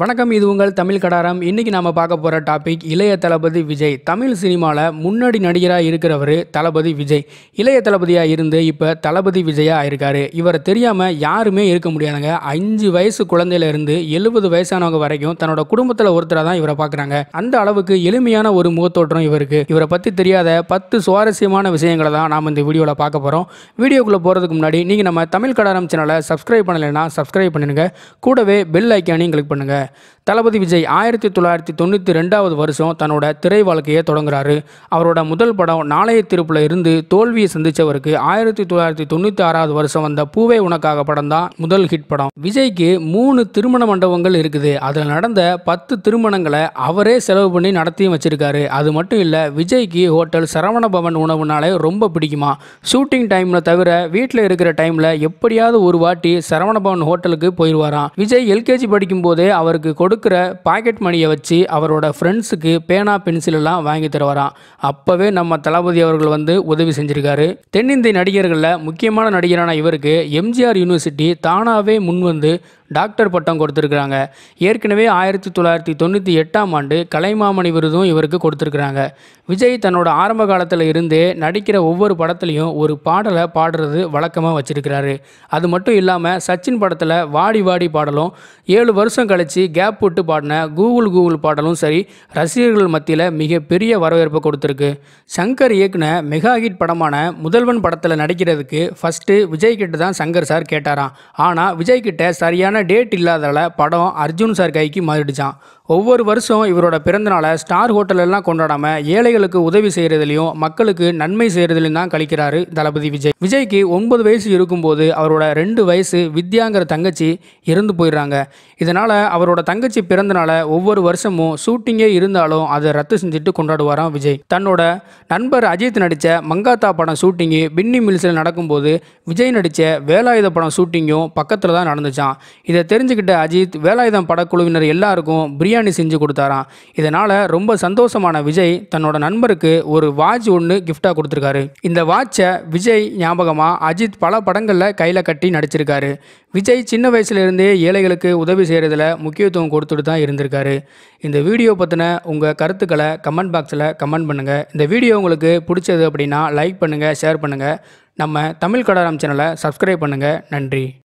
வணக்கம் இது உங்கள் தமிழ் கடாரம் இன்னைக்கு நாம பார்க்க போற டாபிக் இளைய தளபதி விஜய் தமிழ் சினிமாவில் முன்னாடி நடிகராக இருக்கிறவர் தளபதி விஜய் இளைய தளபதியாக இருந்து இப்போ தளபதி விஜயா ஆயிருக்காரு இவரை தெரியாம யாருமே இருக்க முடியாதுங்க அஞ்சு வயசு குழந்தையில இருந்து எழுபது வயசானவங்க வரைக்கும் தன்னோட குடும்பத்தில் ஒருத்தராக தான் இவரை பார்க்குறாங்க அந்த அளவுக்கு எளிமையான ஒரு முகத்தோற்றம் இவருக்கு இவரை பற்றி தெரியாத பத்து சுவாரஸ்யமான விஷயங்களை தான் நாம் இந்த வீடியோவில் பார்க்க போகிறோம் வீடியோக்குள்ளே போகிறதுக்கு முன்னாடி நீங்கள் நம்ம தமிழ் கடாரம் சேனலை சப்ஸ்கிரைப் பண்ணலைன்னா சப்ஸ்கிரைப் பண்ணுங்க கூடவே பெல் ஐக்கானையும் கிளிக் பண்ணுங்க தளபதி விஜய் ஆயிரத்தி தொள்ளாயிரத்தி தொண்ணூற்றி ரெண்டாவது வருஷம் தன்னோட திரை வாழ்க்கையை தொடங்குறாரு அவரோட முதல் படம் நாளைய திருப்புல இருந்து தோல்வியை சந்திச்சவருக்கு ஆயிரத்தி தொள்ளாயிரத்தி தொண்ணூற்றி ஆறாவது வருஷம் வந்த பூவே உனக்காக படம் தான் முதல் ஹிட் படம் விஜய்க்கு மூணு திருமண மண்டபங்கள் இருக்குது அதில் நடந்த பத்து திருமணங்களை அவரே செலவு பண்ணி நடத்தியும் வச்சிருக்காரு அது மட்டும் இல்லை விஜய்க்கு ஹோட்டல் சரவண பவன் உணவுனாலே ரொம்ப பிடிக்குமா ஷூட்டிங் டைமில் தவிர வீட்டில் இருக்கிற டைமில் எப்படியாவது ஒரு வாட்டி சரவண பவன் ஹோட்டலுக்கு போயிடுவாராம் விஜய் எல்கேஜி படிக்கும் போதே அவருக்கு கொடுக்குற பாக்கெட் மணியை வச்சு அவரோட ஃப்ரெண்ட்ஸுக்கு பேனா பென்சில் எல்லாம் வாங்கி தருவாராம் அப்போவே நம்ம தளபதி அவர்கள் வந்து உதவி செஞ்சிருக்காரு தென்னிந்திய நடிகர்களில் முக்கியமான நடிகரான இவருக்கு எம்ஜிஆர் யூனிவர்சிட்டி தானாகவே முன்வந்து டாக்டர் பட்டம் கொடுத்துருக்குறாங்க ஏற்கனவே ஆயிரத்தி தொள்ளாயிரத்தி தொண்ணூற்றி எட்டாம் ஆண்டு கலைமாமணி விருதும் இவருக்கு கொடுத்துருக்குறாங்க விஜய் தன்னோட ஆரம்ப காலத்தில் இருந்தே நடிக்கிற ஒவ்வொரு படத்துலையும் ஒரு பாடலை பாடுறது வழக்கமாக வச்சிருக்கிறாரு அது மட்டும் இல்லாமல் சச்சின் படத்தில் வாடி வாடி பாடலும் ஏழு வருஷம் கழித்து கேப் விட்டு பாடின கூகுள் கூகுள் பாடலும் சரி ரசிகர்கள் மத்தியில் மிகப்பெரிய வரவேற்பை கொடுத்துருக்கு சங்கர் இயக்குன மெகா ஹிட் படமான முதல்வன் படத்தில் நடிக்கிறதுக்கு ஃபஸ்ட்டு விஜய் கிட்ட தான் சங்கர் சார் கேட்டாராம் ஆனால் விஜய் கிட்ட சரியான டேட் இல்லாதால படம் அர்ஜுன் சார் கைக்கு மாறிடுச்சான் ஒவ்வொரு வருஷம் இவரோட பிறந்தநாளை ஸ்டார் ஹோட்டலெல்லாம் கொண்டாடாமல் ஏழைகளுக்கு உதவி செய்கிறதுலையும் மக்களுக்கு நன்மை செய்கிறதுலையும் தான் கழிக்கிறாரு தளபதி விஜய் விஜய்க்கு ஒன்பது வயசு இருக்கும்போது அவரோட ரெண்டு வயசு வித்யாங்கிற தங்கச்சி இறந்து போயிடுறாங்க இதனால் அவரோட தங்கச்சி பிறந்தநாளை ஒவ்வொரு வருஷமும் ஷூட்டிங்கே இருந்தாலும் அதை ரத்து செஞ்சுட்டு கொண்டாடுவாராம் விஜய் தன்னோட நண்பர் அஜித் நடித்த மங்காத்தா படம் ஷூட்டிங்கு பின்னி மில்ஸில் நடக்கும்போது விஜய் நடித்த வேலாயுத படம் ஷூட்டிங்கும் பக்கத்தில் தான் நடந்துச்சான் இதை தெரிஞ்சுக்கிட்ட அஜித் வேலாயுதம் படக்குழுவினர் எல்லாருக்கும் பிரியாணி செஞ்சு கொடுத்தாராம் இதனால் ரொம்ப சந்தோஷமான விஜய் தன்னோட நண்பருக்கு ஒரு வாட்ச் ஒன்று கிஃப்டாக கொடுத்துருக்காரு இந்த வாட்சை விஜய் ஞாபகமாக அஜித் பல படங்களில் கையில் கட்டி நடிச்சிருக்காரு விஜய் சின்ன வயசுலேருந்தே ஏழைகளுக்கு உதவி செய்கிறதுல முக்கியத்துவம் கொடுத்துட்டு தான் இருந்திருக்காரு இந்த வீடியோ பற்றின உங்கள் கருத்துக்களை கமெண்ட் பாக்ஸில் கமெண்ட் பண்ணுங்கள் இந்த வீடியோ உங்களுக்கு பிடிச்சது அப்படின்னா லைக் பண்ணுங்கள் ஷேர் பண்ணுங்கள் நம்ம தமிழ் கடாரம் சேனலை சப்ஸ்கிரைப் பண்ணுங்கள் நன்றி